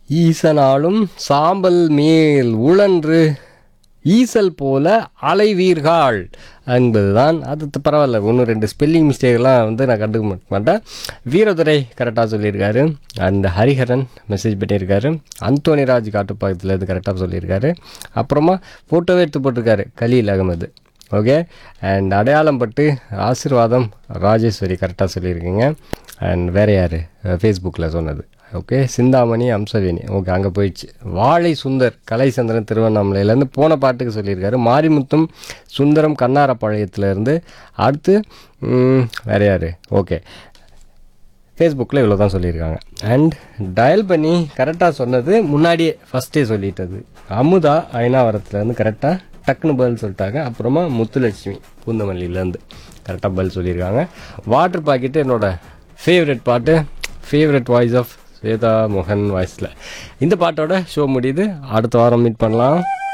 ஈசனாலும் சாம்பல் மேல் உழன்று ஈசல் போல அலைவீர்கள் என்பதுதான் அது த- பரவாயில்ல ஒன்று ரெண்டு ஸ்பெல்லிங் மிஸ்டேக்லாம் வந்து நான் கண்டுக்க மாட்ட- மாட்டேன் வீரதுரை கரெக்டாக சொல்லியிருக்காரு அண்ட் ஹரிஹரன் மெசேஜ் பண்ணியிருக்காரு அந்தோனிராஜ் காட்டுப்பாக்கத்தில் இது கரெக்டாக சொல்லியிருக்காரு அப்புறமா ஃபோட்டோவே எடுத்து போட்டிருக்காரு கலீல் அகமது ஓகே அண்ட் அடையாளம் பட்டு ஆசீர்வாதம் ராஜேஸ்வரி கரெக்டாக சொல்லியிருக்கீங்க அண்ட் வேறு யார் ஃபேஸ்புக்கில் சொன்னது ஓகே சிந்தாமணி அம்சவேணி ஓகே அங்கே போயிடுச்சு வாழை சுந்தர் கலைச்சந்திரன் திருவண்ணாமலையிலேருந்து போன பாட்டுக்கு சொல்லியிருக்காரு மாரிமுத்தும் சுந்தரம் கண்ணாரப்பாளையத்துலேருந்து அடுத்து ம், வேற யார் ஓகே ஃபேஸ்புக்கில் இவ்வளோ தான் சொல்லியிருக்காங்க அண்ட் டயல் பண்ணி கரெக்டாக சொன்னது முன்னாடியே ஃபஸ்ட்டே சொல்லிட்டது அமுதா ஐநாவரத்துலேருந்து கரெக்டாக டக்குன்னு பதில் சொல்லிட்டாங்க அப்புறமா முத்துலட்சுமி பூந்தமல்லியிலேருந்து கரெக்டாக பதில் சொல்லியிருக்காங்க வாட்டர் பாக்கெட்டு என்னோட ஃபேவரட் பாட்டு ஃபேவரட் வாய்ஸ் ஆஃப் ஸ்வேதா மோகன் வாய்ஸில் இந்த பாட்டோட ஷோ முடியுது அடுத்த வாரம் மீட் பண்ணலாம்